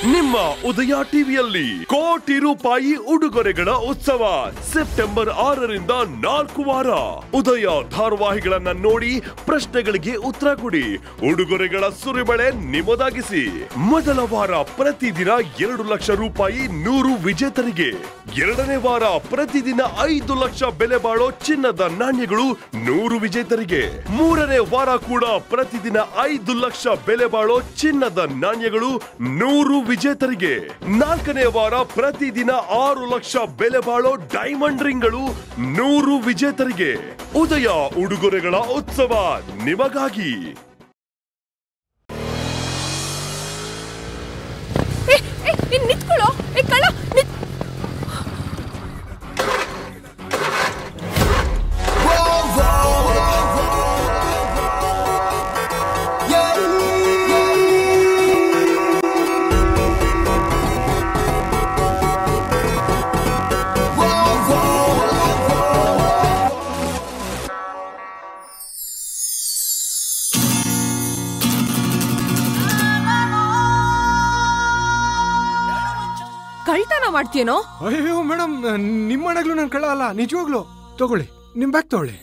ನಿಮ್ಮ ಉದಯ ಟಿವಿಯಲ್ಲಿ ಕೋಟಿ ರೂಪಾಯಿ ಉಡುಗೊರೆಗಳ ಉತ್ಸವ ಸೆಪ್ಟೆಂಬರ್ ಆರರಿಂದ ನಾಲ್ಕು ವಾರ ಉದಯ ಧಾರಾವಾಹಿಗಳನ್ನ ನೋಡಿ ಪ್ರಶ್ನೆಗಳಿಗೆ ಉತ್ತರ ಕೊಡಿ ಉಡುಗೊರೆಗಳ ಸುರಿಮಳೆ ನಿಮ್ಮದಾಗಿಸಿ ಮೊದಲ ವಾರ ಪ್ರತಿದಿನ ಎರಡು ಲಕ್ಷ ರೂಪಾಯಿ ನೂರು ವಿಜೇತರಿಗೆ ಎರಡನೇ ವಾರ ಪ್ರತಿದಿನ ಐದು ಲಕ್ಷ ಬೆಲೆ ಬಾಳೋ ಚಿನ್ನದ ನಾಣ್ಯಗಳು ನೂರು ವಿಜೇತರಿಗೆ ಮೂರನೇ ವಾರ ಕೂಡ ಪ್ರತಿದಿನ ಐದು ಲಕ್ಷ ಬೆಲೆ ಬಾಳೋ ಚಿನ್ನದ ನಾಣ್ಯಗಳು ನೂರು ವಿಜೇತರಿಗೆ ನಾಲ್ಕನೇ ವಾರ ಪ್ರತಿದಿನ ಆರು ಲಕ್ಷ ಬೆಲೆ ಬಾಳೋ ಡೈಮಂಡ್ ರಿಂಗ್ಗಳು ನೂರು ವಿಜೇತರಿಗೆ ಉದಯ ಉಡುಗೊರೆಗಳ ಉತ್ಸವ ನಿಮಗಾಗಿ ಏ, ಏ, ನೀನ್ ನಿಂತ್ಕೊಳ್ಳೋ ಏ ಕಳ್ಳ ನಿತ್ ಕಳ್ತನ ಮಾಡ್ತೀಯನೋ ಅಯ್ಯೋ ಮೇಡಮ್ ನಿಮ್ಮ ಮನೆಗ್ಲು ನಾನು ಕಳ್ಳ ಅಲ್ಲ ನಿಜವಾಗ್ಲು ತಗೊಳ್ಳಿ ನಿಮ್ ಬ್ಯಾಗ್ ತಗೊಳ್ಳಿ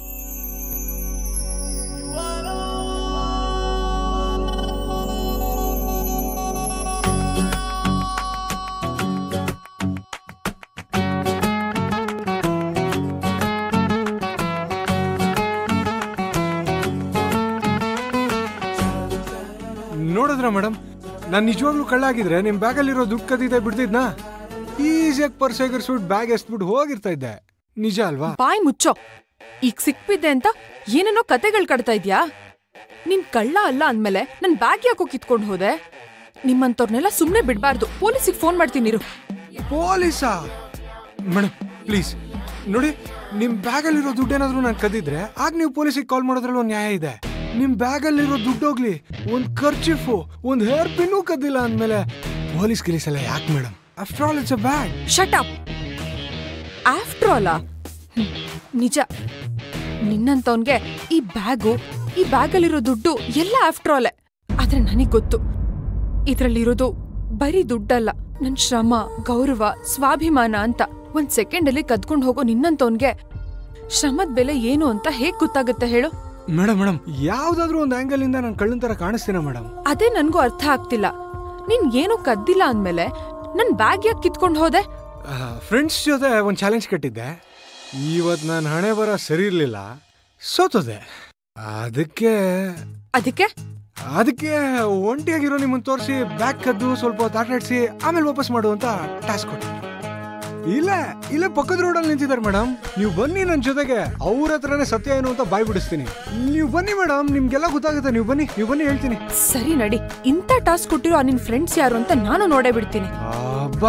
ನೋಡಿದ್ರ ಮೇಡಮ್ ನಾನು ನಿಜವಾಗ್ಲೂ ಕಳ್ಳ ಆಗಿದ್ರೆ ನಿಮ್ ಬ್ಯಾಗಲ್ಲಿರೋ ದುಡ್ಡು ಕದಿದೆ ಬಿಡ್ತಿದ್ನಾ ಈಸಿಯಾಗಿ ಪರ್ಸ್ ಎಗರ್ಸ್ಬಿಟ್ಟು ಬ್ಯಾಗ್ ಎಸ್ಬಿಟ್ಟು ಹೋಗಿರ್ತಾ ಇದ್ದೆ ನಿಜ ಅಲ್ವಾ ಬಾಯ್ ಮುಚ್ಚೋ ಈಗ ಸಿಕ್ಬಿದ್ದೆ ಅಂತ ಏನೇನೋ ಕತೆಗಳು ಕಟ್ತಾ ಇದ್ಯಾ ನಿನ್ ಕಳ್ಳ ಅಲ್ಲ ಅಂದ್ಮೇಲೆ ನನ್ ಬ್ಯಾಗ್ ಯಾಕೋ ಕಿತ್ಕೊಂಡು ಹೋದೆ ನಿಮ್ಮಂತವ್ರನ್ನೆಲ್ಲ ಸುಮ್ನೆ ಬಿಡ್ಬಾರ್ದು ಪೊಲೀಸಿಗೆ ಫೋನ್ ಮಾಡ್ತೀನಿ ಇರು ಪೊಲೀಸಾ ಮೇಡಮ್ ಪ್ಲೀಸ್ ನೋಡಿ ನಿಮ್ ಬ್ಯಾಗಲ್ಲಿರೋ ದುಡ್ಡು ಏನಾದ್ರು ನಾನು ಕದಿದ್ರೆ ಆಗ ನೀವು ಪೊಲೀಸಿಗೆ ಕಾಲ್ ಮಾಡೋದ್ರಲ್ಲಿ ಒಂದು ನ್ಯಾಯ ಇದೆ ನಿಮ್ ಬ್ಯಾಗಲ್ಲಿರೋ ದುಡ್ಡು ಹೋಗ್ಲಿ ಒಂದ್ ಖರ್ಚಿಫು ಒಂದ್ ಹೇರ್ ಪಿನ್ನೂ ಕದ್ದಿಲ್ಲ ಅಂದ್ಮೇಲೆ ಪೊಲೀಸ್ ಗಿಲೀಸ್ ಎಲ್ಲ ಯಾಕೆ madam after all it's a bag shut up after all ನಿಜ ನಿನ್ನಂತವನ್ಗೆ ಈ ಬ್ಯಾಗು ಈ ಬ್ಯಾಗಲ್ಲಿರೋ ದುಡ್ಡು ಎಲ್ಲ ಆಫ್ಟರ್ ಆಲೆ ಆದ್ರೆ ನನಗ್ ಗೊತ್ತು ಇದ್ರಲ್ಲಿರೋದು ಬರೀ ದುಡ್ಡಲ್ಲ ನನ್ ಶ್ರಮ ಗೌರವ ಸ್ವಾಭಿಮಾನ ಅಂತ ಒಂದ್ ಸೆಕೆಂಡ್ ಅಲ್ಲಿ ಕದ್ಕೊಂಡ್ ಹೋಗೋ ನಿನ್ನಂತವನ್ಗೆ ಶ್ರಮದ ಬೆಲೆ ಏನು ಅಂತ ಹೇಗ್ ಗೊತ್ತಾಗುತ್ತೆ ಹೇಳು ಮೇಡಮ್ ಮೇಡಮ್ ಯಾವ್ದಾದ್ರು ಒಂದು ಆಂಗಲ್ ಇಂದ ನಾನು ಕಳ್ಳನ್ ತರ ಕಾಣಿಸ್ತೀನ ಮೇಡಮ್ ಅದೇ ನನ್ಗೂ ಅರ್ಥ ಆಗ್ತಿಲ್ಲ ನೀನ್ ಏನು ಕದ್ದಿಲ್ಲ ಅಂದ್ಮೇಲೆ ನನ್ ಬ್ಯಾಗ್ ಯಾಕೆ ಕಿತ್ಕೊಂಡ್ ಹೋದೆ ಫ್ರೆಂಡ್ಸ್ ಜೊತೆ ಒಂದು ಚಾಲೆಂಜ್ ಕಟ್ಟಿದ್ದೆ ಇವತ್ ನಾನು ಹಣೆ ಬರ ಸರಿ ಇರ್ಲಿಲ್ಲ ಸೋತದೆ ಅದಕ್ಕೆ ಅದಕ್ಕೆ ಅದಕ್ಕೆ ಒಂಟಿಯಾಗಿರೋ ನಿಮ್ಮನ್ನ ತೋರಿಸಿ ಬ್ಯಾಗ್ ಕದ್ದು ಸ್ವಲ್ಪ ಹೊತ್ತು ಆಟ ಆಡ್ಸಿ ಆಮೇಲೆ ವಾಪಸ್ ಮಾಡು ಅಂತ ಟಾಸ್ಕ್ ಕೊಟ್ಟೆ ಇಲ್ಲ ಇಲ್ಲ ಪಕ್ಕದ ರೋಡಲ್ಲಿ ನಿಂತಿದ್ದಾರೆ ಮೇಡಮ್ ನೀವು ಬನ್ನಿ ನನ್ನ ಜೊತೆಗೆ ಅವ್ರ ಹತ್ರನೇ ಸತ್ಯ ಏನು ಅಂತ ಬಾಯ್ ಬಿಡಿಸ್ತೀನಿ ನೀವು ಬನ್ನಿ ಮೇಡಮ್ ನಿಮ್ಗೆಲ್ಲ ಗೊತ್ತಾಗುತ್ತೆ ನೀವು ಬನ್ನಿ ನೀವು ಬನ್ನಿ ಹೇಳ್ತೀನಿ ಸರಿ ನಡಿ ಇಂಥ ಟಾಸ್ಕ್ ಕೊಟ್ಟಿರೋ ಆ ನಿನ್ ಫ್ರೆಂಡ್ಸ್ ಯಾರು ಅಂತ ನಾನು ನೋಡೇ ಬಿಡ್ತೀನಿ ಅಬ್ಬಾ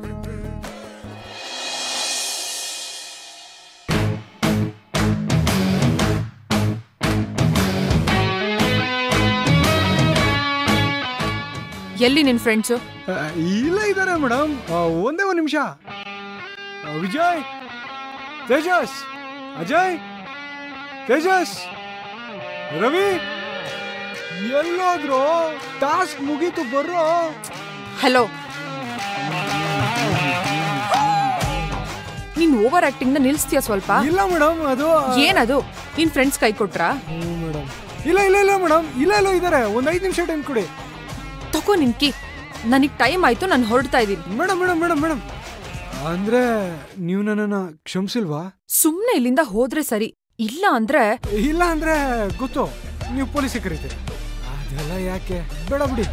ಎಲ್ಲಿ ನಿನ್ ಫ್ರೆಂಡ್ಸು ಆ, ಇಲ್ಲ ಇದ್ದಾರೆ ಮೇಡಮ್ ಒಂದೇ ಒಂದು ನಿಮಿಷ ವಿಜಯ್ ತೇಜಸ್ ಅಜಯ್ ತೇಜಸ್ ರವಿ ಎಲ್ಲೋದ್ರು ಟಾಸ್ಕ್ ಮುಗೀತು ಬರ್ರೋ ಹಲೋ ನೀನ್ ಓವರ್ ಆಕ್ಟಿಂಗ್ ನ ನಿಲ್ಸ್ತೀಯ ಸ್ವಲ್ಪ ಇಲ್ಲ ಮೇಡಮ್ ಅದು ಏನದು ನಿನ್ ಫ್ರೆಂಡ್ಸ್ ಕೈ ಕೊಟ್ರಾ ಮೇಡಮ್ ಇಲ್ಲ ಇಲ್ಲ ಇಲ್ಲ ಮೇಡಮ್ ಇಲ್ಲ ಇಲ್ಲ ಇದ್ದಾರೆ ಒಂದ್ ಐದು ನಿಮಿಷ ಟೈಮ್ ಕೊಡಿ ತಗೋ ನಿನ್ ಕಿ ನನಗ್ ಟೈಮ್ ಆಯ್ತು ನಾನು ಹೊರಡ್ತಾ ಇದೀನಿ ಮೇಡಮ್ ಮೇಡಮ್ ಮೇಡಮ್ ಮೇಡಮ್ ಅಂದ್ರೆ ನೀವು ನನ್ನನ್ನ ಕ್ಷಮಿಸಿಲ್ವಾ ಸುಮ್ನೆ ಇಲ್ಲಿಂದ ಹೋದ್ರೆ ಸರಿ ಇಲ್ಲ ಅಂದ್ರೆ ಇಲ್ಲ ಅಂದ್ರೆ ಗೊತ್ತು ನೀವು ಪೊಲೀಸಿಗೆ ಕರೀತೀರಿ ಅದೆಲ್ಲ ಯಾಕೆ ಬೇಡ ಬಿಡಿ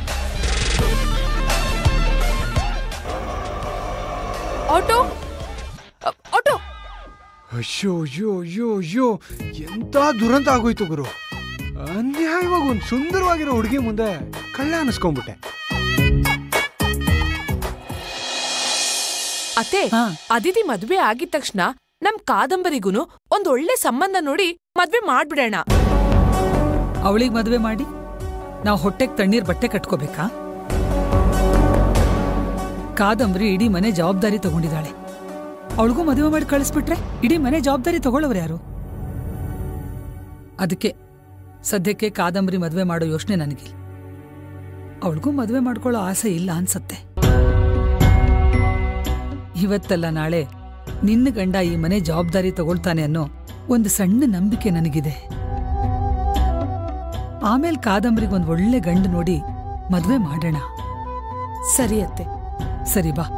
ಆಟೋ ಅ- ಆಟೋ ಅಯ್ಯೋ ಅಯ್ಯೋ ಅಯ್ಯೋ ಅಯ್ಯೋ ಎಂತ ದುರಂತ ಆಗೋಯ್ತು ಗುರು ಅನ್ಯಾಯವಾಗಿ ಒಂದು ಸುಂದರವಾಗಿರೋ ಹುಡುಗಿ ಮುಂದೆ ಕಳ್ಳ ಅನಿಸ್ಕೊಂಡ್ಬಿಟ್ಟೆ ಅತ್ತೆ ಅದಿತಿ ಮದ್ವೆ ಆಗಿದ ತಕ್ಷಣ ನಮ್ ಕಾದಂಬರಿಗೂನು ಒಂದ್ ಒಳ್ಳೆ ಸಂಬಂಧ ನೋಡಿ ಮದ್ವೆ ಮಾಡ್ಬಿಡೋಣ ಅವಳಿಗೆ ಮದುವೆ ಮಾಡಿ ನಾವು ಹೊಟ್ಟೆಗೆ ತಣ್ಣೀರ್ ಬಟ್ಟೆ ಕಟ್ಕೋಬೇಕಾ ಕಾದಂಬರಿ ಇಡೀ ಮನೆ ಜವಾಬ್ದಾರಿ ತಗೊಂಡಿದ್ದಾಳೆ ಅವಳಿಗೂ ಮದುವೆ ಮಾಡಿ ಕಳಿಸ್ಬಿಟ್ರೆ ಇಡೀ ಮನೆ ಜವಾಬ್ದಾರಿ ತಗೊಳ್ಳೋರು ಯಾರು ಅದಕ್ಕೆ ಸದ್ಯಕ್ಕೆ ಕಾದಂಬರಿ ಮದುವೆ ಮಾಡೋ ಯೋಚನೆ ನನಗಿಲ್ಲ ಅವಳಿಗೂ ಮದುವೆ ಮಾಡ್ಕೊಳ್ಳೋ ಆಸೆ ಇಲ್ಲ ಅನ್ಸತ್ತೆ ಇವತ್ತಲ್ಲ ನಾಳೆ ನಿನ್ನ ಗಂಡ ಈ ಮನೆ ಜವಾಬ್ದಾರಿ ತಗೊಳ್ತಾನೆ ಅನ್ನೋ ಒಂದು ಸಣ್ಣ ನಂಬಿಕೆ ನನಗಿದೆ ಆಮೇಲೆ ಕಾದಂಬರಿಗೆ ಒಂದ್ ಒಳ್ಳೆ ಗಂಡು ನೋಡಿ ಮದ್ವೆ ಮಾಡೋಣ ಸರಿ ಅತ್ತೆ ಸರಿ ಬಾ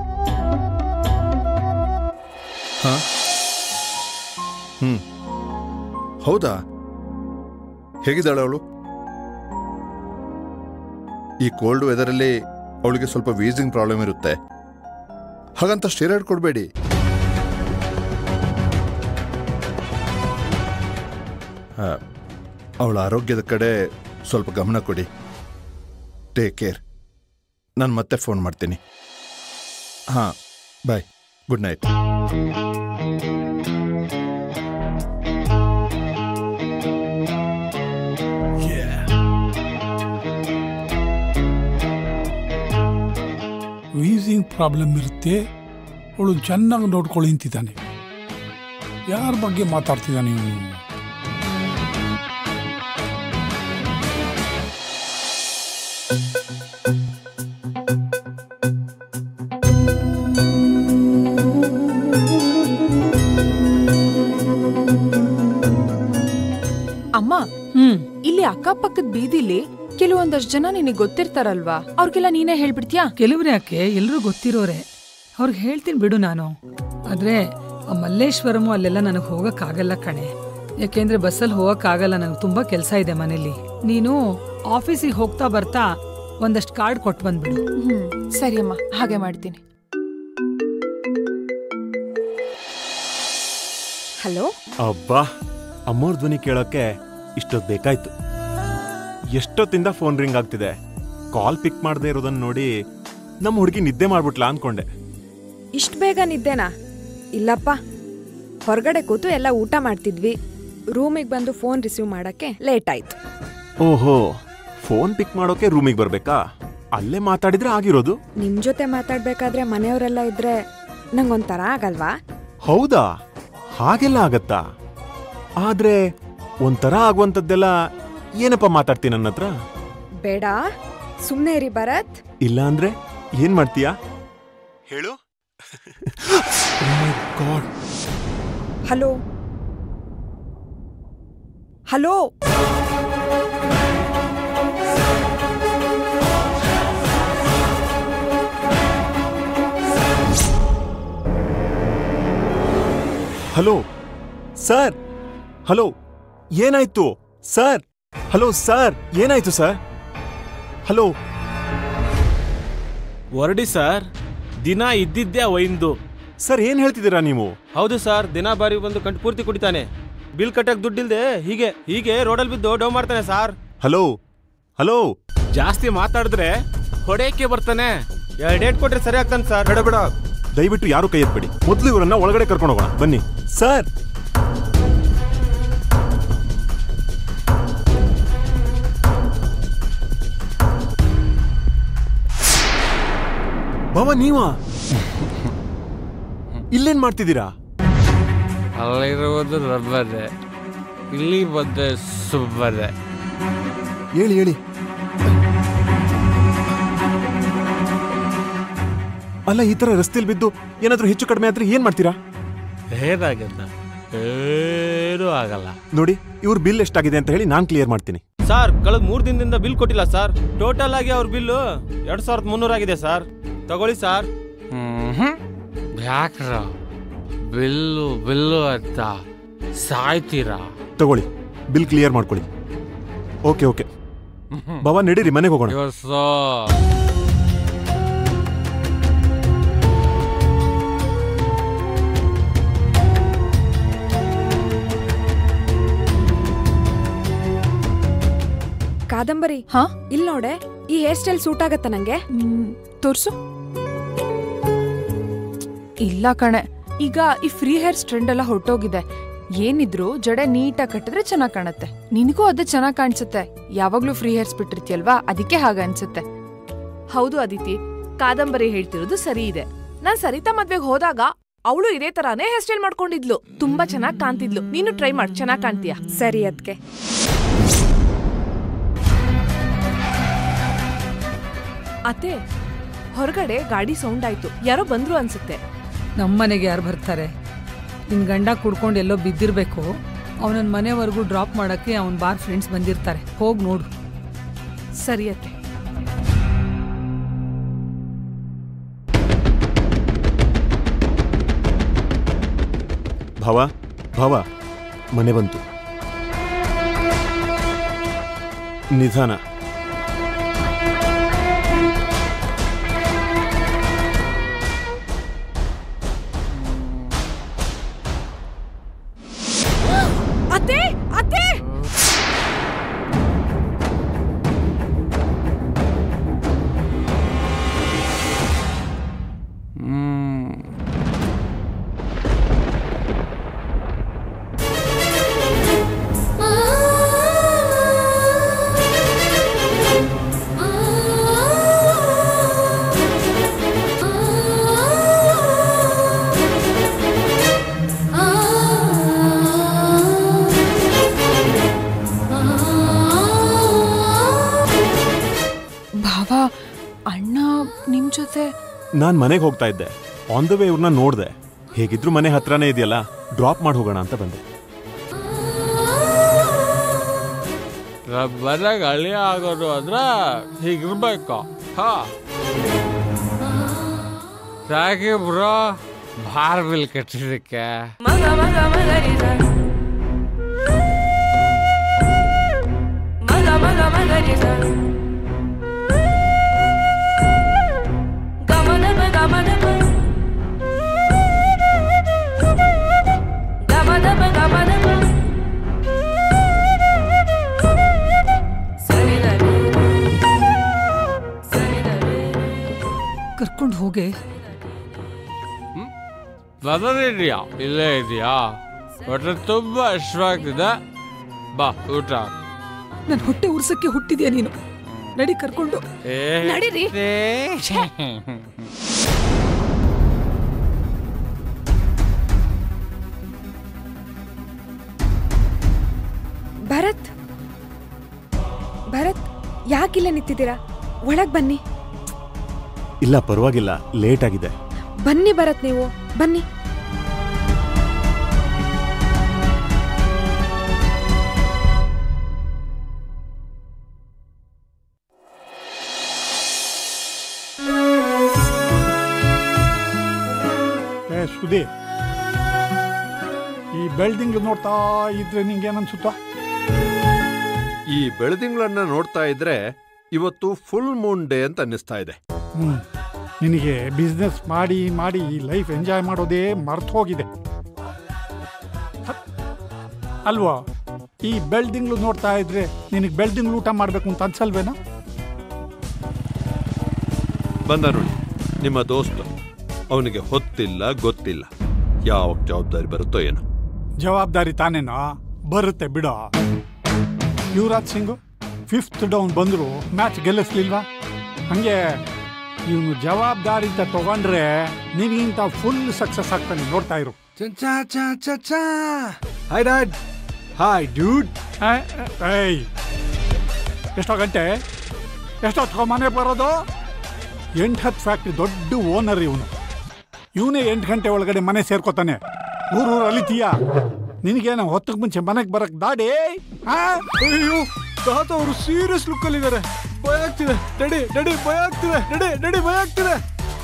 ಹಾ ಹ್ಮ್ ಹೌದಾ ಹೇಗಿದ್ದಾಳೆ ಅವಳು ಈ ಕೋಲ್ಡ್ ವೆದರಲ್ಲಿ ಅವಳಿಗೆ ಸ್ವಲ್ಪ ವೀಸಿಂಗ್ ಪ್ರಾಬ್ಲಮ್ ಇರುತ್ತೆ ಹಾಗಂತ ಸ್ಟೆರಾಯ್ಡ್ ಕೊಡಬೇಡಿ ಅವಳ ಆರೋಗ್ಯದ ಕಡೆ ಸ್ವಲ್ಪ ಗಮನ ಕೊಡಿ ಟೇಕ್ ಕೇರ್ ನಾನು ಮತ್ತೆ ಫೋನ್ ಮಾಡ್ತೀನಿ ಹಾಂ bye good night wheezing problem ಇರುತ್ತೆ ಅವಳು ಚೆನ್ನಾಗಿ ನೋಡ್ಕೊಳ್ಳಿ ಅಂತಿದ್ದಾನೆ ಯಾರ ಬಗ್ಗೆ ಮಾತಾಡ್ತಿದ್ದಾನೆ ಇವನು ಅಮ್ಮ ಹ್ಮ್ ಇಲ್ಲಿ ಅಕ್ಕಪಕ್ಕದ ಬೀದಿಲಿ ಕೆಲವೊಂದಷ್ಟು ಜನ ನಿನಗೆ ಗೊತ್ತಿರ್ತಾರಲ್ವಾ ಅವ್ರಿಗೆಲ್ಲ ನೀನೇ ಹೇಳ್ಬಿಡ್ತೀಯಾ ಕೆಲವ್ರು ಯಾಕೆ ಎಲ್ರೂ ಗೊತ್ತಿರೋರೆ ಅವ್ರಿಗೆ ಹೇಳ್ತೀನಿ ಬಿಡು ನಾನು ಆದ್ರೆ ಆ ಮಲ್ಲೇಶ್ವರಮು ಅಲ್ಲೆಲ್ಲ ನನಗೆ ಹೋಗಕ್ಕಾಗಲ್ಲ ಕಣೆ ಯಾಕೆಂದ್ರೆ ಬಸ್ಸಲ್ಲಿ ಹೋಗಕ್ಕಾಗಲ್ಲ ನನಗೆ ತುಂಬಾ ಕೆಲಸ ಇದೆ ಮನೇಲಿ ನೀನು ಆಫೀಸಿಗೆ ಹೋಗ್ತಾ ಬರ್ತಾ ಒಂದಷ್ಟು ಕಾರ್ಡ್ ಕೊಟ್ಟು ಬಂದ್ಬಿಡು ಹ್ಮ್ ಸರಿ ಅಮ್ಮ ಹಾಗೆ ಮಾಡ್ತೀನಿ ಹಲೋ ಅಬ್ಬಾ ಅಮ್ಮೋರ್ ಧ್ವನಿ ಕೇಳೋಕೆ ಇಷ್ಟೊತ್ತು ಬೇಕಾಯ್ತು ಎಷ್ಟೊತ್ತಿಂದ ಫೋನ್ ರಿಂಗ್ ಆಗ್ತಿದೆ ಕಾಲ್ ಪಿಕ್ ಮಾಡದೇ ಇರೋದನ್ನ ನೋಡಿ ನಮ್ಮ ಹುಡುಗಿ ನಿದ್ದೆ ಮಾಡ್ಬಿಟ್ಲಾ ಅನ್ಕೊಂಡೆ ಇಷ್ಟು ಬೇಗ ನಿದ್ದೆನಾ ಇಲ್ಲಪ್ಪ ಹೊರಗಡೆ ಕೂತು ಎಲ್ಲ ಊಟ ಮಾಡ್ತಿದ್ವಿ ರೂಮಿಗೆ ಬಂದು ಫೋನ್ ರಿಸೀವ್ ಮಾಡಕ್ಕೆ ಲೇಟ್ ಆಯ್ತು ಓಹೋ ಫೋನ್ ಪಿಕ್ ಮಾಡೋಕೆ ರೂಮಿಗೆ ಬರ್ಬೇಕಾ ಅಲ್ಲೇ ಮಾತಾಡಿದ್ರೆ ಆಗಿರೋದು ನಿಮ್ ಜೊತೆ ಮಾತಾಡ್ಬೇಕಾದ್ರೆ ಮನೆಯವರೆಲ್ಲ ಇದ್ರೆ ನಂಗೊಂಥರ ಆಗಲ್ವಾ ಹೌದಾ ಹಾಗೆಲ್ಲ ಆಗತ್ತಾ ಆದ್ರೆ ಒಂಥರ ಆಗುವಂಥದ್ದೆಲ್ಲ ಏನಪ್ಪ ಮಾತಾಡ್ತೀನಿ ನನ್ನ ಹತ್ರ ಬೇಡ ಸುಮ್ನೆ ಇರಿ ಭರತ್ ಇಲ್ಲ ಅಂದ್ರೆ ಏನ್ ಮಾಡ್ತೀಯಾ ಹೇಳು god hello hello hello sir hello ಏನಾಯ್ತು ಸರ್ ಹಲೋ ಸರ್ ಏನಾಯ್ತು ಸರ್ ಹಲೋ ಹೊರಡಿ ಸರ್ ದಿನ ಇದ್ದಿದ್ದೇ ಒಯ್ದು ಸರ್ ಏನ್ ಹೇಳ್ತಿದ್ದೀರಾ ನೀವು ಹೌದು ಸರ್ ದಿನ ಬಾರಿ ಬಂದು ಕಂಡು ಪೂರ್ತಿ ಕುಡಿತಾನೆ ಬಿಲ್ ಕಟ್ಟಕ್ ದುಡ್ಡಿಲ್ದೆ ಹೀಗೆ ಹೀಗೆ ರೋಡಲ್ಲಿ ಬಿದ್ದು ಡೌ ಮಾಡ್ತಾನೆ ಸರ್ ಹಲೋ ಹಲೋ ಜಾಸ್ತಿ ಮಾತಾಡಿದ್ರೆ ಹೊಡೆಯಕ್ಕೆ ಬರ್ತಾನೆ ಎರಡು ಡೇಟ್ ಕೊಟ್ರೆ ಸರಿ ಆಗ್ತಾನೆ ಸರ್ ಬೇಡ ಬೇಡ ದಯವಿಟ್ಟು ಯಾರು ಕೈ ಎತ್ಬೇಡಿ ಮೊದಲು ಇವರನ್ನ ಒಳಗಡೆ ಕರ್ಕೊಂಡು ಹೋಗೋಣ ಬನ್ನಿ ಸರ್ ಬಾವ ನೀವಾ ಇಲ್ಲೇನ್ ಮಾಡ್ತಿದ್ದೀರಾ ಅಲ್ಲಿರುವುದು ರಬ್ಬರೆ ಇಲ್ಲಿ ಬಂದೆ ಸುಬ್ಬರೆ ಹೇಳಿ ಹೇಳಿ ಅಲ್ಲ ಈ ತರ ರಸ್ತೆಯಲ್ಲಿ ಬಿದ್ದು ಏನಾದ್ರೂ ಹೆಚ್ಚು ಕಡಿಮೆ ಆದ್ರೆ ಏನ್ ಮಾಡ್ತೀರಾ ಏನಾಗತ್ತ ಏನೂ ಆಗಲ್ಲ ನೋಡಿ ಇವ್ರ ಬಿಲ್ ಎಷ್ಟಾಗಿದೆ ಅಂತ ಹೇಳಿ ನಾನ್ ಕ್ಲಿಯರ್ ಮಾಡ್ತೀನಿ ಸರ್ ಕಳೆದ ಮೂರು ದಿನದಿಂದ ಬಿಲ್ ಕೊಟ್ಟಿಲ್ಲ ಸರ್ ಟೋಟಲ್ ಆಗಿ ಅವ್ರ ಬಿಲ್ಲು ಎರಡ್ ಸಾವಿರದ ಮುನ್ನೂರ ಆಗಿದೆ ಸರ್ ತಗೊಳ್ಳಿ ಸರ್ ಯಾಕ್ರ ಬಿಲ್ಲು ಬಿಲ್ಲು ಅಂತ ಸಾಯ್ತೀರಾ ತಗೊಳ್ಳಿ ಬಿಲ್ ಕ್ಲಿಯರ್ ಮಾಡ್ಕೊಳ್ಳಿ ಓಕೆ ಓಕೆ ಬಾಬಾ ನಡೀರಿ ಮನೆಗೆ ಹೋಗೋಣ ಇವತ್ತು ಕಾದಂಬರಿ ಹಾ ಇಲ್ಲಿ ನೋಡೆ ಈ ಹೇರ್ ಸ್ಟೈಲ್ ಸೂಟ್ ಆಗತ್ತ ನಂಗೆ ಹ್ಮ್, ತೋರ್ಸು ಇಲ್ಲ ಕಣೆ ಈಗ ಈ ಫ್ರೀ ಹೇರ್ಸ್ ಟ್ರೆಂಡ್ ಎಲ್ಲ ಹೊರಟೋಗಿದೆ ಏನಿದ್ರು ಜಡೆ ನೀಟಾಗಿ ಕಟ್ಟಿದ್ರೆ ಚೆನ್ನಾಗ್ ಕಾಣತ್ತೆ ನಿನಗೂ ಅದೇ ಚೆನ್ನಾಗ್ ಕಾಣಿಸುತ್ತೆ ಯಾವಾಗ್ಲೂ ಫ್ರೀ ಹೇರ್ಸ್ ಬಿಟ್ಟಿರ್ತೀಯಲ್ವಾ ಅದಕ್ಕೆ ಹಾಗ ಅನ್ಸುತ್ತೆ ಹೌದು ಅದಿತಿ ಕಾದಂಬರಿ ಹೇಳ್ತಿರೋದು ಸರಿ ಇದೆ ನಾನ್ ಸರಿತಾ ಮದ್ವೆಗೆ ಹೋದಾಗ ಅವಳು ಇದೇ ತರಾನೇ ಹೇರ್ ಸ್ಟೈಲ್ ಮಾಡ್ಕೊಂಡಿದ್ಲು ತುಂಬಾ ಚೆನ್ನಾಗ್ ಕಾಣ್ತಿದ್ಲು ನೀನು ಟ್ರೈ ಮಾಡ್ ಚೆನ್ನಾಗ್ ಕಾಣ್ತೀಯ ಸರಿ ಅದ್ಕೆ ಅತ್ತೆ ಹೊರಗಡೆ ಗಾಡಿ ಸೌಂಡ್ ಆಯ್ತು ಯಾರೋ ಬಂದ್ರು ಅನ್ಸುತ್ತೆ ನಮ್ಮನೆಗೆ ಯಾರು ಬರ್ತಾರೆ ನಿನ್ ಗಂಡ ಕುಡ್ಕೊಂಡು ಎಲ್ಲೋ ಬಿದ್ದಿರ್ಬೇಕು ಅವನನ್ನ ಮನೆವರೆಗೂ ಡ್ರಾಪ್ ಮಾಡಕ್ಕೆ ಅವನ ಬಾರ್ ಫ್ರೆಂಡ್ಸ್ ಬಂದಿರ್ತಾರೆ ಹೋಗ್ ನೋಡು ಸರಿ ಅತ್ತೆ ಭವ ಭವ ಮನೆ ಬಂತು ನಿಧಾನ ಅತ್ತೆ ಅತ್ತೆ ಭಾವ ಅಣ್ಣ ನಿಮ್ ಜೊತೆ ನಾನು ಮನೆಗೆ ಹೋಗ್ತಾ ಇದ್ದೆ ಆನ್ ದ ವೇ ಇವ್ರನ್ನ ನೋಡಿದೆ ಹೇಗಿದ್ರು ಮನೆ ಹತ್ರನೇ ಇದೆಯಲ್ಲ ಡ್ರಾಪ್ ಮಾಡಿ ಹೋಗೋಣ ಅಂತ ಬಂದೆ ಮನೆಗೆ ಹಳಿ ಆಗೋದು ಅಂದ್ರೆ ಹೀಗಿರ್ಬೇಕು ಹಾ ಸಾಕಿ ಬ್ರೋ ಭಾರ ಬಿಲ್ ಕಟ್ಟಿದಕ್ಕೆ ಕರ್ಕೊಂಡು ಹೋಗೆ ಇದೆಯಾ ಇಲ್ಲೇ ಇದೆಯಾ ಹೊಟ್ಟೆ ತುಂಬ ಹಶ್ವಾಗ್ತಿದೆ ಬಾ ಊಟ ನನ್ನ ಹೊಟ್ಟೆ ಉರ್ಸಕ್ಕೆ ಹುಟ್ಟಿದ್ಯಾ ನೀನು ನಡಿ ಕರ್ಕೊಂಡು ಏ ನಡೀರಿ. ಭರತ್ ಭರತ್ ಯಾಕಿಲ್ಲ ನಿಂತಿದ್ದೀರಾ ಒಳಗ್ ಬನ್ನಿ ಇಲ್ಲ ಪರವಾಗಿಲ್ಲ ಲೇಟ್ ಆಗಿದೆ ಬನ್ನಿ ಭರತ್ ನೀವು ಬನ್ನಿ ಏ ಸುದಿ ಈ ಬೆಳ್ದಿಂಗ್ಳು ನೋಡ್ತಾ ಇದ್ರೆ ನಿಂಗೇನ್ ಅನ್ಸುತ್ತ ಈ ಬೆಳದಿಂಗಳನ್ನ ನೋಡ್ತಾ ಇದ್ರೆ ಇವತ್ತು ಫುಲ್ ಮೂನ್ ಡೇ ಅಂತ ಅನ್ನಿಸ್ತಾ ಇದೆ ಹ್ಮ್ ನಿನಗೆ ಬಿಸ್ನೆಸ್ ಮಾಡಿ ಮಾಡಿ ಈ ಲೈಫ್ ಎಂಜಾಯ್ ಮಾಡೋದೇ ಮರ್ತು ಹೋಗಿದೆ ಹತ್- ಅಲ್ವಾ ಈ ಬೆಳ್ದಿಂಗ್ಳು ನೋಡ್ತಾ ಇದ್ರೆ ನಿನಗೆ ಬೆಳ್ದಿಂಗ್ಳು ಊಟ ಮಾಡ್ಬೇಕು ಅಂತ ಅನ್ಸಲ್ವೇನಾ ಬಂದ ನೋಡಿ ನಿಮ್ಮ ದೋಸ್ತ ಅವನಿಗೆ ಹೊತ್ತಿಲ್ಲ ಗೊತ್ತಿಲ್ಲ ಯಾವ ಜವಾಬ್ದಾರಿ ಬರುತ್ತೋ ಏನೋ ಜವಾಬ್ದಾರಿ ತಾನೇನೋ ಬರುತ್ತೆ ಬಿಡೋ ಯುವರಾಜ್ ಸಿಂಗ್ ಫಿಫ್ತ್ ಡೌನ್ ಬಂದ್ರು ಮ್ಯಾಚ್ ಗೆಲ್ಲಿಸ್ಲಿಲ್ವಾ ಹಂಗೆ ಇವನು ಜವಾಬ್ದಾರಿ ಅಂತ ತಗೊಂಡ್ರೆ ನಿನಗಿಂತ ಫುಲ್ ಸಕ್ಸಸ್ ಆಗ್ತಾನೆ ನೋಡ್ತಾ ಇರು ಚಾ ಚಾ ಚಾ ಚಾ ಹಾಯ್ ಡ್ಯಾಡ್ ಹಾಯ್ ಡ್ಯೂಡ್ ಏಯ್ ಎಷ್ಟೋ ಗಂಟೆ ಎಷ್ಟೊತ್ತು ಮನೆ ಬರೋದು ಎಂಟು ಹತ್ತು ಫ್ಯಾಕ್ಟ್ರಿ ದೊಡ್ಡ ಓನರ್ ಇವನು ಇವನೇ ಎಂಟು ಗಂಟೆ ಒಳಗಡೆ ಮನೆ ಸೇರ್ಕೋತಾನೆ ಊರೂರು ಅಲಿತೀಯ ನಿನಗೇನು ಹೊತ್ತಕ್ಕೆ ಮುಂಚೆ ಮನೆಗೆ ಬರಕ್ ದಾಡಿ ಆ? ಅಯ್ಯೋ ತಾತ ಅವರು ಸೀರಿಯಸ್ ಲುಕ್ ಅಲ್ಲಿ ಇದಾರೆ ಭಯ ಆಗ್ತಿದೆ ನಡಿ ನಡಿ ಭಯ ಆಗ್ತಿದೆ ನಡಿ ನಡಿ ಭಯ ಆಗ್ತಿದೆ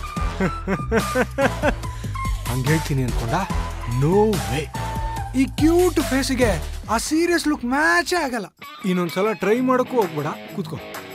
ಹಂಗೆ ಹೇಳ್ತೀನಿ ಅನ್ಕೊಂಡ ನೋ ವೇ ಈ ಕ್ಯೂಟ್ ಫೇಸ್ಗೆ ಆ ಸೀರಿಯಸ್ ಲುಕ್ ಮ್ಯಾಚೇ ಆಗಲ್ಲ ಇನ್ನೊಂದ್ಸಲ ಟ್ರೈ ಮಾಡೋಕ್ಕೂ ಹೋಗ್ಬೇಡ ಕೂತ್ಕೋ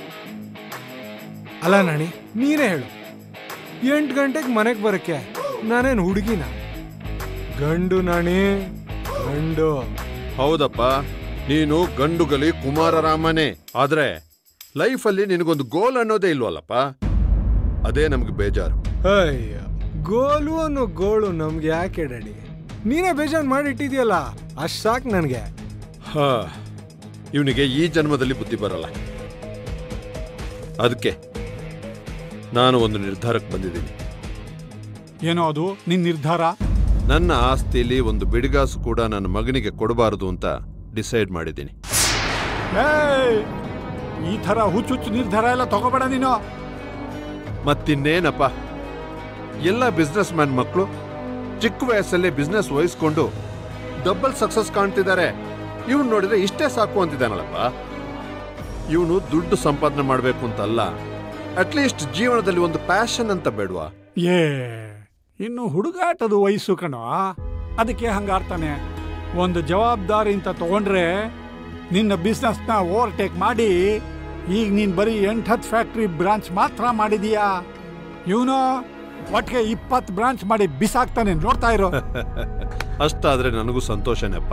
ಅಲ್ಲ ನಾಣಿ ನೀನೇ ಹೇಳು ಎಂಟು ಗಂಟೆಗೆ ಮನೆಗೆ ಬರಕ್ಕೆ ನಾನೇನು ಹುಡುಗಿನ ಗಂಡು ನಾಣಿ ಗಂಡು ಹೌದಪ್ಪ ನೀನು ಗಂಡುಗಲಿ ಕುಮಾರರಾಮನೇ ಆದ್ರೆ ಲೈಫಲ್ಲಿ ನಿನಗೊಂದು ಗೋಲ್ ಅನ್ನೋದೇ ಇಲ್ವಲ್ಲಪ್ಪ ಅದೇ ನಮ್ಗೆ ಬೇಜಾರು ಅಯ್ಯ ಗೋಲು ಅನ್ನೋ ಗೋಳು ನಮ್ಗೆ ಯಾಕೆ ಡ್ಯಾಡಿ ನೀನೇ ಬೇಜಾನ್ ಮಾಡಿ ಇಟ್ಟಿದ್ಯಲ್ಲ ಅಷ್ಟ್ ಸಾಕು ನನಗೆ ಹಾ ಇವನಿಗೆ ಈ ಜನ್ಮದಲ್ಲಿ ಬುದ್ಧಿ ಬರಲ್ಲ ಅದಕ್ಕೆ ನಾನು ಒಂದು ನಿರ್ಧಾರಕ್ಕೆ ಬಂದಿದ್ದೀನಿ ಏನೋ ಅದು ನಿನ್ ನಿರ್ಧಾರ ನನ್ನ ಆಸ್ತಿಲಿ ಒಂದು ಬಿಡಿಗಾಸು ಕೂಡ ನನ್ನ ಮಗನಿಗೆ ಕೊಡಬಾರದು ಅಂತ ಡಿಸೈಡ್ ಮಾಡಿದ್ದೀನಿ ಏಯ್! ಈ ತರ ಹುಚ್ಚು ಹುಚ್ಚು ನಿರ್ಧಾರ ಎಲ್ಲ ತಗೋಬೇಡ ನೀನು ಮತ್ತಿನ್ನೇನಪ್ಪ ಎಲ್ಲ ಬಿಸ್ನೆಸ್ ಮ್ಯಾನ್ ಮಕ್ಕಳು ಚಿಕ್ಕ ವಯಸ್ಸಲ್ಲೇ ಬಿಸ್ನೆಸ್ ವಹಿಸ್ಕೊಂಡು ಡಬಲ್ ಸಕ್ಸಸ್ ಕಾಣ್ತಿದ್ದಾರೆ ಇವನು ನೋಡಿದ್ರೆ ಇಷ್ಟೇ ಸಾಕು ಅಂತಿದ್ದಾನಲ್ಲಪ್ಪ ಇವನು ದುಡ್ಡು ಸಂಪಾದನೆ ಮಾಡಬೇಕು ಅಂತಲ್ಲ ಅಟ್ಲೀಸ್ಟ್ ಜೀವನದಲ್ಲಿ ಒಂದು ಪ್ಯಾಷನ್ ಅಂತ ಬೇಡವಾ ಏ ಇನ್ನು ಹುಡುಗಾಟದ ವಯಸ್ಸು ಕಣೋ ಅದಕ್ಕೆ ಹಂಗಾರ್ತಾನೆ ಒಂದು ಜವಾಬ್ದಾರಿ ಅಂತ ತಗೊಂಡ್ರೆ ನಿನ್ನ ಬಿಸ್ನೆಸ್ನ ಓವರ್ಟೇಕ್ ಮಾಡಿ ಈಗ ನೀನ್ ಬರೀ ಎಂಟು ಹತ್ತು ಫ್ಯಾಕ್ಟ್ರಿ ಬ್ರಾಂಚ್ ಮಾತ್ರ ಮಾಡಿದೀಯಾ ಇವನು ಒಟ್ಟಿಗೆ ಇಪ್ಪತ್ತು ಬ್ರಾಂಚ್ ಮಾಡಿ ಬಿಸಾಕ್ತಾನೆ ನೋಡ್ತಾ ಇರೋ ಅಷ್ಟಾದ್ರೆ ನನಗೂ ಸಂತೋಷನೇಪ್ಪ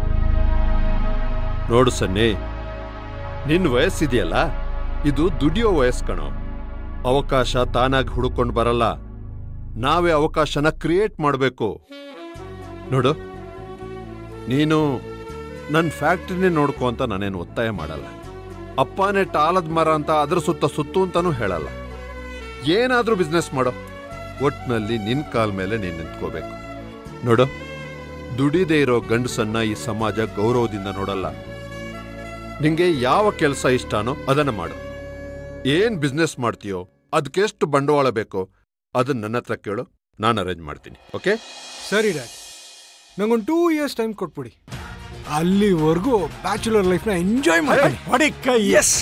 ನೋಡು ಸನ್ನಿ ನಿನ್ನ ವಯಸ್ಸಿದೆಯಲ್ಲ ಇದು ದುಡಿಯೋ ವಯಸ್ಸು ಕಣೋ ಅವಕಾಶ ತಾನಾಗಿ ಹುಡುಕೊಂಡು ಬರಲ್ಲ ನಾವೇ ಅವಕಾಶನ ಕ್ರಿಯೇಟ್ ಮಾಡಬೇಕು ನೋಡು ನೀನು ನನ್ನ ಫ್ಯಾಕ್ಟ್ರಿನೇ ನೋಡ್ಕೊ ಅಂತ ನಾನೇನು ಒತ್ತಾಯ ಮಾಡಲ್ಲ ಅಪ್ಪನೇ ಟಾಲದ ಮರ ಅಂತ ಅದ್ರ ಸುತ್ತ ಸುತ್ತು ಅಂತಾನೂ ಹೇಳಲ್ಲ ಏನಾದ್ರೂ ಬಿಸ್ನೆಸ್ ಮಾಡೋ ಒಟ್ನಲ್ಲಿ ನಿನ್ ಕಾಲ್ ಮೇಲೆ ನೀನ್ ನಿಂತ್ಕೋಬೇಕು ನೋಡು ದುಡಿದೇ ಇರೋ ಗಂಡಸನ್ನ ಈ ಸಮಾಜ ಗೌರವದಿಂದ ನೋಡಲ್ಲ ನಿಂಗೆ ಯಾವ ಕೆಲಸ ಇಷ್ಟನೋ ಅದನ್ನ ಮಾಡು ಏನ್ ಬಿಸ್ನೆಸ್ ಮಾಡ್ತೀಯೋ ಅದಕ್ಕೆಷ್ಟು ಬಂಡವಾಳ ಬೇಕೋ ಅದನ್ನ ನನ್ನ ಹತ್ರ ಕೇಳು ನಾನು ಅರೇಂಜ್ ಮಾಡ್ತೀನಿ ಓಕೆ ಸರಿ ಡ್ಯಾಡ್ ನಂಗೊಂದು ಟೂ ಇಯರ್ಸ್ ಟೈಮ್ ಕೊಟ್ಬಿಡಿ ಅಲ್ಲಿವರೆಗೂ ಬ್ಯಾಚುಲರ್ ಲೈಫ್ನ ಎಂಜಾಯ್ ಮಾಡಿ ಹೊಡಿ ಕೈ ಎಸ್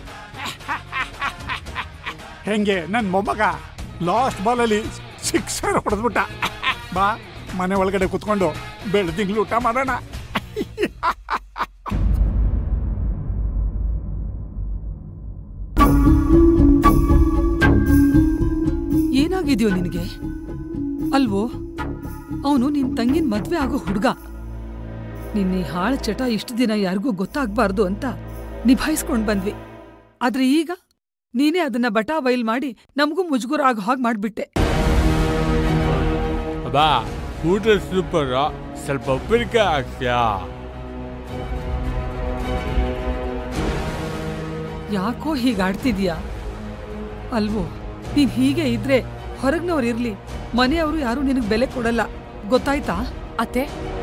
ಹೆಂಗೆ ನನ್ನ ಮೊಮ್ಮಗ ಲಾಸ್ಟ್ ಬಾಲಲ್ಲಿ ಸಿಕ್ಸರ್ ಹೊಡೆದ್ಬಿಟ್ಟ ಬಾ ಮನೆ ಒಳಗಡೆ ಕುತ್ಕೊಂಡು ಬೆಳ್ದಿಂಗ್ಳು ಊಟ ಮಾಡೋಣ ಏನಾಗಿದ್ಯೋ ನಿನಗೆ ಅಲ್ವೋ ಅವನು ನಿನ್ ತಂಗಿನ ಮದ್ವೆ ಆಗೋ ಹುಡುಗ ನಿನ್ನ ಈ ಹಾಳ ಚಟ ಇಷ್ಟು ದಿನ ಯಾರಿಗೂ ಗೊತ್ತಾಗ್ಬಾರ್ದು ಅಂತ ನಿಭಾಯಿಸ್ಕೊಂಡ್ ಬಂದ್ವಿ ಆದ್ರೆ ಈಗ ನೀನೇ ಅದನ್ನ ಬಟಾ ಬಯಲ್ ಮಾಡಿ ನಮಗೂ ಮುಜುಗುರ ಆಗೋ ಹಾಗೆ ಮಾಡ್ಬಿಟ್ಟೆ ಬಾ ಊಟ ಸೂಪರ್ ಸ್ವಲ್ಪ ಉಪ್ಪಿನಕಾಯಿ ಹಾಕ್ತೀಯಾ ಯಾಕೋ ಹೀಗಾಡ್ತಿದ್ಯಾ ಅಲ್ವೋ ನೀನ್ ಹೀಗೆ ಇದ್ರೆ ಹೊರಗ್ನವ್ರು ಇರ್ಲಿ ಮನೆಯವರು ಯಾರು ನಿನಗ್ ಬೆಲೆ ಕೊಡಲ್ಲ ಗೊತ್ತಾಯ್ತಾ ಅತ್ತೆ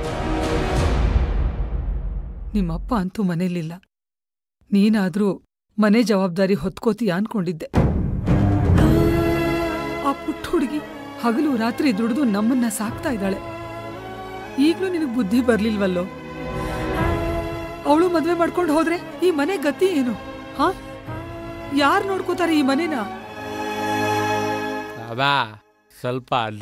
ನಿಮ್ಮಪ್ಪ ಅಂತೂ ಮನೇಲಿಲ್ಲ ನೀನಾದ್ರೂ ಮನೆ ಜವಾಬ್ದಾರಿ ಹೊತ್ಕೋತೀಯ ಅನ್ಕೊಂಡಿದ್ದೆ ಆ ಪುಟ್ಟ ಹುಡುಗಿ ಹಗಲು ರಾತ್ರಿ ದುಡಿದು ನಮ್ಮನ್ನ ಸಾಕ್ತಾ ಇದ್ದಾಳೆ ಈಗ್ಲೂ ನಿನಗ್ ಬುದ್ಧಿ ಬರ್ಲಿಲ್ವಲ್ಲೋ ಅವಳು ಮದ್ವೆ ಮಾಡ್ಕೊಂಡು ಹೋದ್ರೆ ಈ ಮನೆ ಗತಿ ಏನು ಹಾ ಯಾರ್ ನೋಡ್ಕೋತಾರೆ ಈ ಮನೆನ ಬಾ ಸ್ವಲ್ಪ ಅಲ್ಲ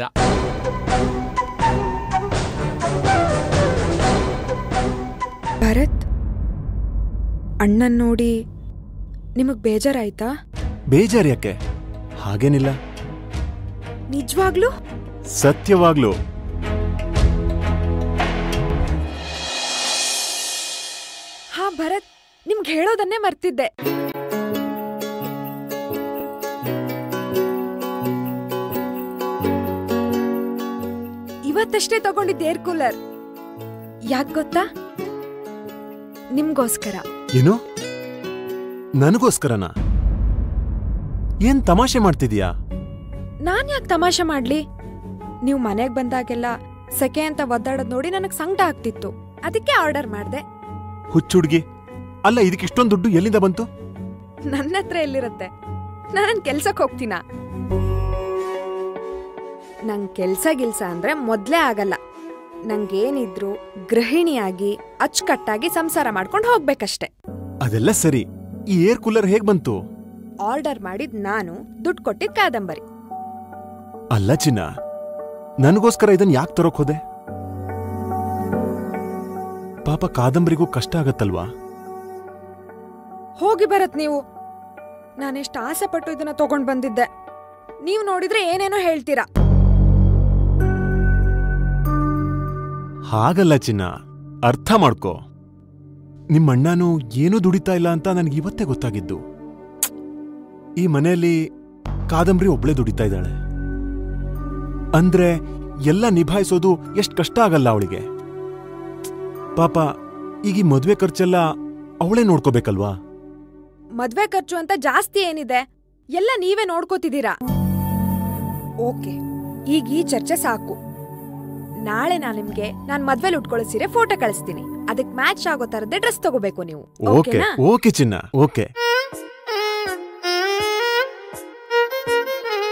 ಭರತ್ ಅಣ್ಣನ್ ನೋಡಿ ನಿಮಗ್ ಬೇಜಾರಾಯ್ತಾ ಬೇಜಾರ್ ಯಾಕೆ ಹಾಗೇನಿಲ್ಲ ನಿಜವಾಗ್ಲೂ ಸತ್ಯವಾಗ್ಲು ಹಾ ಭರತ್ ನಿಮ್ಗೆ ಹೇಳೋದನ್ನೇ ಮರ್ತಿದ್ದೆ ಇವತ್ತಷ್ಟೇ ತಗೊಂಡಿದ್ದೆ ಏರ್ ಕೂಲರ್ ಯಾಕ್ ಗೊತ್ತಾ ನಿಮ್ಗೋಸ್ಕರ ಏನು ನನಗೋಸ್ಕರನಾ ಏನ್ ತಮಾಷೆ ಮಾಡ್ತಿದ್ಯಾ ನಾನ್ ಯಾಕೆ ತಮಾಷೆ ಮಾಡ್ಲಿ ನೀವು ಮನೆಗ್ ಬಂದಾಗೆಲ್ಲ ಸೆಕೆ ಅಂತ ಒದ್ದಾಡೋದ್ ನೋಡಿ ನನಗ್ ಸಂಕಟ ಆಗ್ತಿತ್ತು ಅದಕ್ಕೆ ಆರ್ಡರ್ ಮಾಡ್ದೆ ಹುಚ್ಚುಡ್ಗಿ ಅಲ್ಲ ಇದಕ್ಕೆ ಇಷ್ಟೊಂದು ದುಡ್ಡು ಎಲ್ಲಿಂದ ಬಂತು ನನ್ನ ಹತ್ರ ಎಲ್ಲಿರುತ್ತೆ ನಾನು ಕೆಲ್ಸಕ್ಕೆ ಹೋಗ್ತೀನ ನಂಗ್ ಕೆಲ್ಸ ಗಿಲ್ಸ ಅಂದ್ರೆ ಮೊದ್ಲೇ ಆಗಲ್ಲ ನಂಗೇನಿದ್ರು ಗೃಹಿಣಿಯಾಗಿ ಅಚ್ಚುಕಟ್ಟಾಗಿ ಸಂಸಾರ ಮಾಡ್ಕೊಂಡು ಹೋಗ್ಬೇಕಷ್ಟೆ ಅದೆಲ್ಲ ಸರಿ ಈ ಏರ್ ಕೂಲರ್ ಹೇಗ್ ಬಂತು ಆರ್ಡರ್ ಮಾಡಿದ್ ನಾನು ದುಡ್ಡು ಕೊಟ್ಟಿದ್ ಕಾದಂಬರಿ ಅಲ್ಲ ಚಿನ್ನ ನನಗೋಸ್ಕರ ಇದನ್ ಯಾಕೆ ತರೋಕ್ ಹೋದೆ ಪಾಪ ಕಾದಂಬರಿಗೂ ಕಷ್ಟ ಆಗತ್ತಲ್ವಾ ಹೋಗಿ ಬರತ್ ನೀವು ನಾನೆಷ್ಟು ಆಸೆ ಪಟ್ಟು ಇದನ್ನ ತಗೊಂಡ್ ಬಂದಿದ್ದೆ ನೀವು ನೋಡಿದ್ರೆ ಏನೇನೋ ಹೇಳ್ತೀರಾ ಹಾಗಲ್ಲ ಚಿನ್ನ ಅರ್ಥ ಮಾಡ್ಕೋ ನಿಮ್ಮಣ್ಣನೂ ಏನೂ ದುಡಿತಾ ಇಲ್ಲ ಅಂತ ನನಗೆ ಇವತ್ತೇ ಗೊತ್ತಾಗಿದ್ದು ಈ ಮನೆಯಲ್ಲಿ ಕಾದಂಬರಿ ಒಬ್ಳೆ ದುಡಿತಾ ಇದ್ದಾಳೆ ಅಂದ್ರೆ ಎಲ್ಲ ನಿಭಾಯಿಸೋದು ಎಷ್ಟ್ ಕಷ್ಟ ಆಗಲ್ಲ ಅವಳಿಗೆ ಪಾಪ ಈಗ ಈ ಮದ್ವೆ ಖರ್ಚೆಲ್ಲ ಅವಳೇ ನೋಡ್ಕೋಬೇಕಲ್ವಾ ಮದ್ವೆ ಖರ್ಚು ಅಂತ ಜಾಸ್ತಿ ಏನಿದೆ ಎಲ್ಲ ನೀವೇ ನೋಡ್ಕೋತಿದ್ದೀರಾ ಓಕೆ ಈಗ ಈ ಚರ್ಚೆ ಸಾಕು ನಾಳೆ ನಾ ನಿಮ್ಗೆ ನಾನ್ ಮದ್ವೆಲ್ ಉಟ್ಕೊಳ್ಳೋ ಸೀರೆ ಫೋಟೋ ಕಳಿಸ್ತೀನಿ ಅದಕ್ ಮ್ಯಾಚ್ ಆಗೋ ತರದೇ ಡ್ರೆಸ್ ತಗೋಬೇಕು ನೀವು ಓಕೆ ಓಕೆನಾ ಓಕೆ ಚಿನ್ನ ಓಕೆ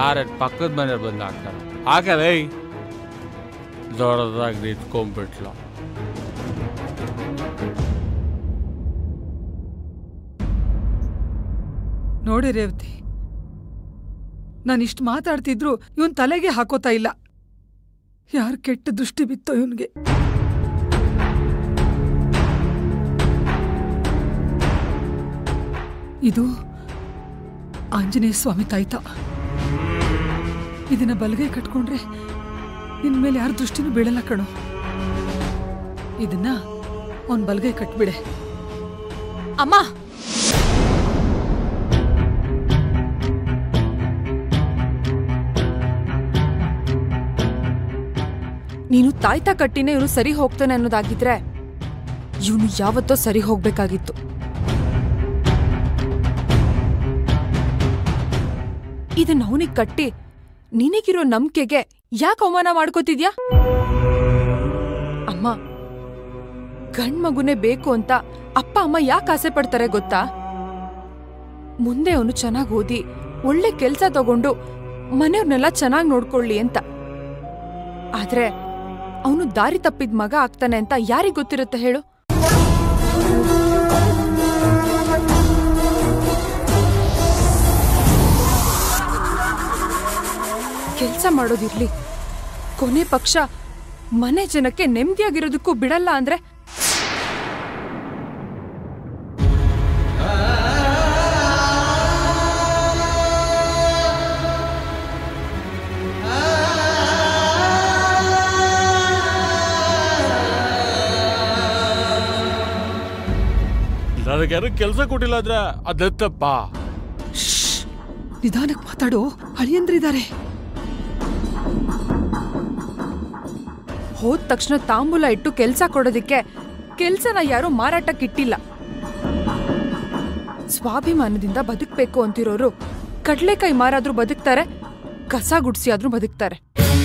ಯಾರ ಪಕ್ಕದ ಮನೆ ಬಂದು ಹಾಕ್ತಾರೆ ಹಾಕಲೇ ದೊಡ್ಡದಾಗಿ ನಿಂತ್ಕೊಂಡ್ಬಿಟ್ಲು ನೋಡಿ ರೇವತಿ ನಾನು ಇಷ್ಟು ಮಾತಾಡ್ತಿದ್ರು ಇವನ್ ತಲೆಗೆ ಹಾಕೋತಾ ಇಲ್ಲ ಯಾರು ಕೆಟ್ಟ ದೃಷ್ಟಿ ಬಿತ್ತೋ ಇವನ್ಗೆ ಇದು ಆಂಜನೇಯ ಸ್ವಾಮಿ ತಾಯ್ತ ಇದನ್ನ ಬಲಗೈ ಕಟ್ಕೊಂಡ್ರೆ ನಿನ್ ಮೇಲೆ ಯಾರ ದೃಷ್ಟಿನೂ ಬೀಳಲ್ಲ ಕಣೋ ಇದನ್ನ ಅವನ್ ಬಲಗೈ ಕಟ್ಬಿಡೆ ಅಮ್ಮ ನೀನು ತಾಯ್ತಾ ಕಟ್ಟಿನೇ ಇವನು ಸರಿ ಹೋಗ್ತಾನೆ ಅನ್ನೋದಾಗಿದ್ರೆ ಇವನು ಯಾವತ್ತೋ ಸರಿ ಹೋಗ್ಬೇಕಾಗಿತ್ತು ಇದನ್ನ ಅವನಿಗೆ ಕಟ್ಟಿ ನಿನಗಿರೋ ನಂಬಿಕೆಗೆ ಯಾಕೆ ಅವಮಾನ ಮಾಡ್ಕೋತಿದ್ಯಾ ಅಮ್ಮ ಗಂಡ್ ಮಗುನೇ ಬೇಕು ಅಂತ ಅಪ್ಪ ಅಮ್ಮ ಯಾಕೆ ಆಸೆ ಪಡ್ತಾರೆ ಗೊತ್ತಾ ಮುಂದೆ ಅವನು ಚೆನ್ನಾಗಿ ಓದಿ ಒಳ್ಳೆ ಕೆಲ್ಸ ತಗೊಂಡು ಮನೆಯವ್ರನ್ನೆಲ್ಲ ಚೆನ್ನಾಗಿ ನೋಡ್ಕೊಳ್ಳಿ ಅಂತ ಆದ್ರೆ ಅವನು ದಾರಿ ತಪ್ಪಿದ ಮಗ ಆಗ್ತಾನೆ ಅಂತ ಯಾರಿಗ್ ಗೊತ್ತಿರುತ್ತೆ ಹೇಳು ಕೆಲ್ಸ ಮಾಡೋದಿರ್ಲಿ ಕೊನೆ ಪಕ್ಷ ಮನೆ ಜನಕ್ಕೆ ನೆಮ್ಮದಿಯಾಗಿರೋದಕ್ಕೂ ಬಿಡಲ್ಲ ಅಂದ್ರೆ ನನಗ್ಯಾರು ಕೆಲಸ ಕೊಟ್ಟಿಲ್ಲ ಅಂದ್ರೆ ಅದೆತ್ತಪ್ಪ ನಿಧಾನಕ್ಕೆ ಮಾತಾಡೋ ಅಳಿಯಂದ್ರಿದ್ದಾರೆ ಹೋದ ತಕ್ಷಣ ತಾಂಬೂಲ ಇಟ್ಟು ಕೆಲ್ಸ ಕೊಡೋದಿಕ್ಕೆ ಕೆಲ್ಸನ ಯಾರೂ ಮಾರಾಟಕ್ಕಿಟ್ಟಿಲ್ಲ ಸ್ವಾಭಿಮಾನದಿಂದ ಬದುಕ್ಬೇಕು ಅಂತಿರೋರು ಕಡ್ಲೆಕಾಯಿ ಮಾರಾದ್ರೂ ಬದುಕ್ತಾರೆ ಕಸ ಗುಡ್ಸಿ ಆದ್ರೂ ಬದುಕ್ತಾರೆ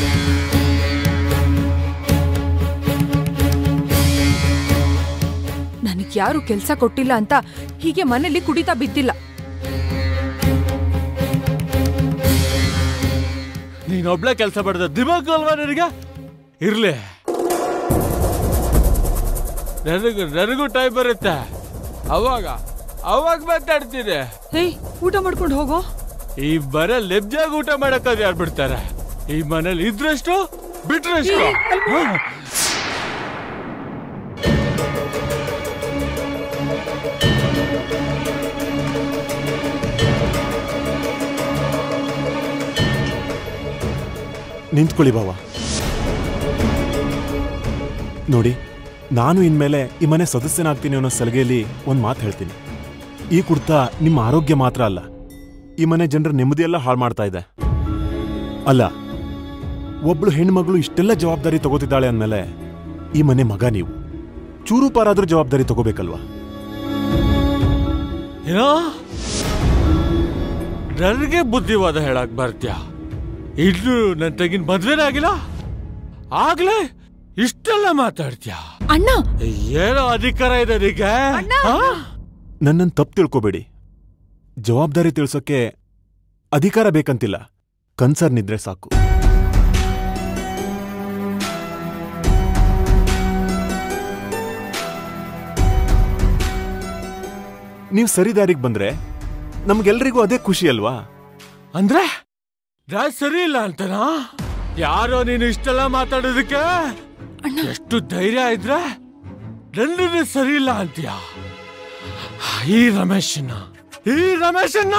ನನಗ್ ಯಾರು ಕೆಲ್ಸ ಕೊಟ್ಟಿಲ್ಲ ಅಂತ ಹೀಗೆ ಮನೇಲಿ ಕುಡಿತಾ ಬಿದ್ದಿಲ್ಲ ನೀನೊಬ್ಳೆ ಕೆಲಸ ಮಾಡಿದ ದಿಮಾಕು ಅಲ್ವಾ ನಿನಗೆ ಇರ್ಲಿ ನನಗೂ ನನಗೂ ಟೈಮ್ ಬರುತ್ತೆ ಅವಾಗ ಅವಾಗ ಮಾತಾಡ್ತೀನಿ ಏಯ್ ಊಟ ಮಾಡ್ಕೊಂಡು ಹೋಗೋ ಈ ಮನೆ ಲೆಬ್ಜಾಗ ಊಟ ಮಾಡಕ್ಕಾಗ ಯಾರು ಬಿಡ್ತಾರೆ ಈ ಮನೇಲಿ ಇದ್ರಷ್ಟು ಬಿಟ್ರಷ್ಟು ಹಾ. ನಿಂತ್ಕೊಳ್ಳಿ ಬಾವ ನೋಡಿ ನಾನು ಇನ್ಮೇಲೆ ಈ ಮನೆ ಸದಸ್ಯನಾಗ್ತೀನಿ ಅನ್ನೋ ಸಲಹೆಯಲ್ಲಿ ಒಂದು ಮಾತು ಹೇಳ್ತೀನಿ ಈ ಕುರ್ತಾ ನಿಮ್ಮ ಆರೋಗ್ಯ ಮಾತ್ರ ಅಲ್ಲ ಈ ಮನೆ ಜನರ ನೆಮ್ಮದಿಯೆಲ್ಲ ಹಾಳು ಮಾಡ್ತಾ ಇದೆ ಅಲ್ಲ ಒಬ್ಳು ಹೆಣ್ಮಗಳು ಇಷ್ಟೆಲ್ಲ ಜವಾಬ್ದಾರಿ ತಗೋತಿದ್ದಾಳೆ ಅಂದಮೇಲೆ ಈ ಮನೆ ಮಗ ನೀವು ಚೂರು ಪಾರಾದ್ರೂ ಜವಾಬ್ದಾರಿ ತಗೋಬೇಕಲ್ವಾ ಏನೋ ನನಗೆ ಬುದ್ಧಿವಾದ ಹೇಳಕ್ ಬರ್ತ್ಯಾ ಇನ್ನು ನನ್ನ ತೆಗಿನ ಮದ್ವೆನೇ ಆಗಿಲ್ಲ ಆಗ್ಲೇ ಇಷ್ಟೆಲ್ಲ ಮಾತಾಡ್ತ್ಯಾ ಅಣ್ಣ ಏನೋ ಅಧಿಕಾರ ಇದೆ ನಿಗೆ ನನ್ನನ್ನು ತಪ್ಪು ತಿಳ್ಕೊಬೇಡಿ ಜವಾಬ್ದಾರಿ ತಿಳ್ಸೋಕೆ ಅಧಿಕಾರ ಬೇಕಂತಿಲ್ಲ ಕನ್ಸರ್ನ್ ಇದ್ರೆ ಸಾಕು ನೀವು ಸರಿ ದಾರಿಗೆ ಬಂದ್ರೆ ನಮ್ಗೆಲ್ರಿಗೂ ಅದೇ ಖುಷಿ ಅಲ್ವಾ ಅಂದ್ರೆ ನಾನ್ ಸರಿ ಇಲ್ಲ ಅಂತನಾ ಯಾರೋ ನೀನು ಇಷ್ಟೆಲ್ಲ ಮಾತಾಡೋದಕ್ಕೆ ಎಷ್ಟು ಧೈರ್ಯ ಇದ್ರೆ ನನ್ನನ್ನು ಸರಿ ಇಲ್ಲ ಅಂತೀಯ ಈ ರಮೇಶನ್ನ ಈ ರಮೇಶನ್ನ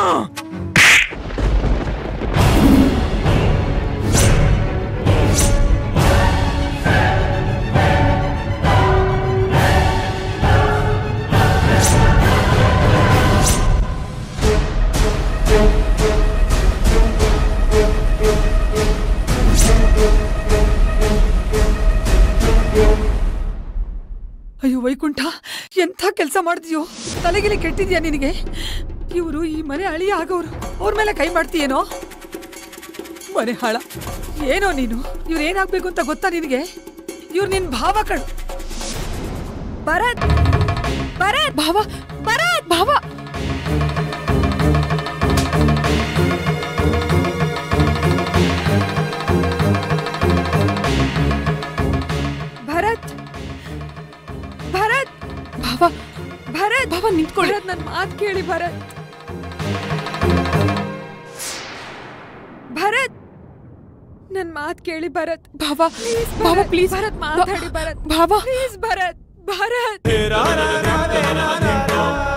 ಅಯ್ಯೋ ವೈಕುಂಠ ಎಂಥ ಕೆಲಸ ಮಾಡಿದ್ಯೋ ತಲೆಗಿಲಿ ಕೆಟ್ಟಿದ್ಯಾ ನಿನಗೆ ಇವರು ಈ ಮನೆ ಅಳಿಯ ಆಗೋರು ಅವ್ರ ಮೇಲೆ ಕೈ ಮಾಡ್ತೀಯೇನೋ ಮನೆ ಹಾಳ ಏನೋ ನೀನು ಇವ್ರು ಏನಾಗ್ಬೇಕು ಅಂತ ಗೊತ್ತಾ ನಿನಗೆ ಇವ್ರು ನಿನ್ ಭಾವ ಕಣ್ ಭರತ್ ಭರತ್ ಭಾವ ಭರತ್ ಭಾವ ಭರತ್ ಭರತ್ ನನ್ ಮಾತ್ ಕೇಳಿ ಭರತ್ ಭಾವ ಪ್ಲೀಸ್ ಭಾವ ಪ್ಲೀಸ್ ಭರತ್ ಮಾತಾಡಿ ಭರತ್ ಭಾವ ಪ್ಲೀಸ್ ಭರತ್ ಭರತ್